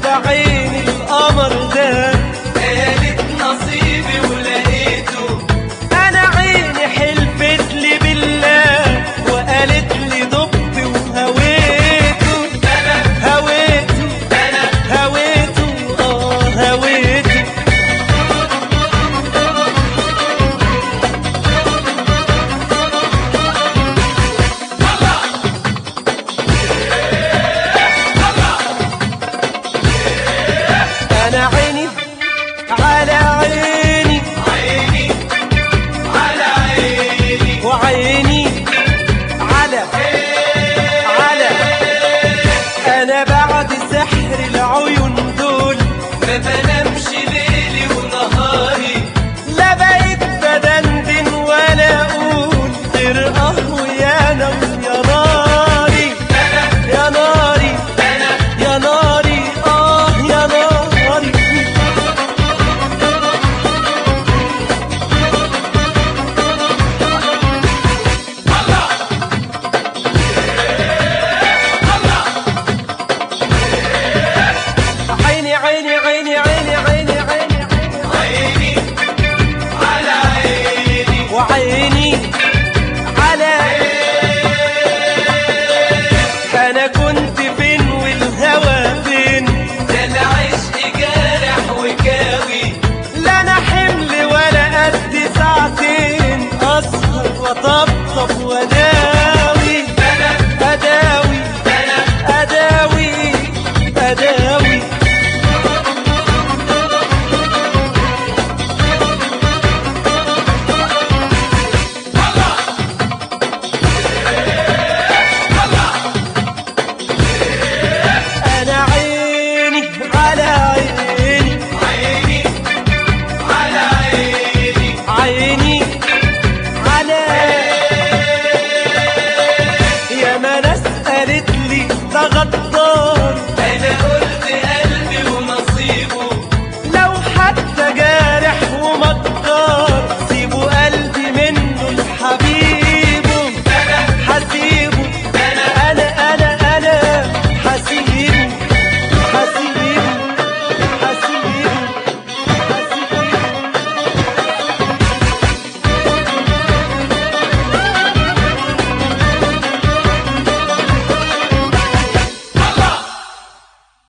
بعين القمر ده قالت نصيبي ولقيته انا عيني حلفت لي بالله وقالت لي ضبط وهويته انا هويته انا هويته اه هويته انا عيني على عيني عيني على عيني وعيني على على انا بعد سحر العيون دول ما بنامش ليلي ونهاري لا بقيت بدندن ولا اقول غير اه ويا نار يا ناري يا ناري يا ناري اه يا ناري عيني عيني عيني عيني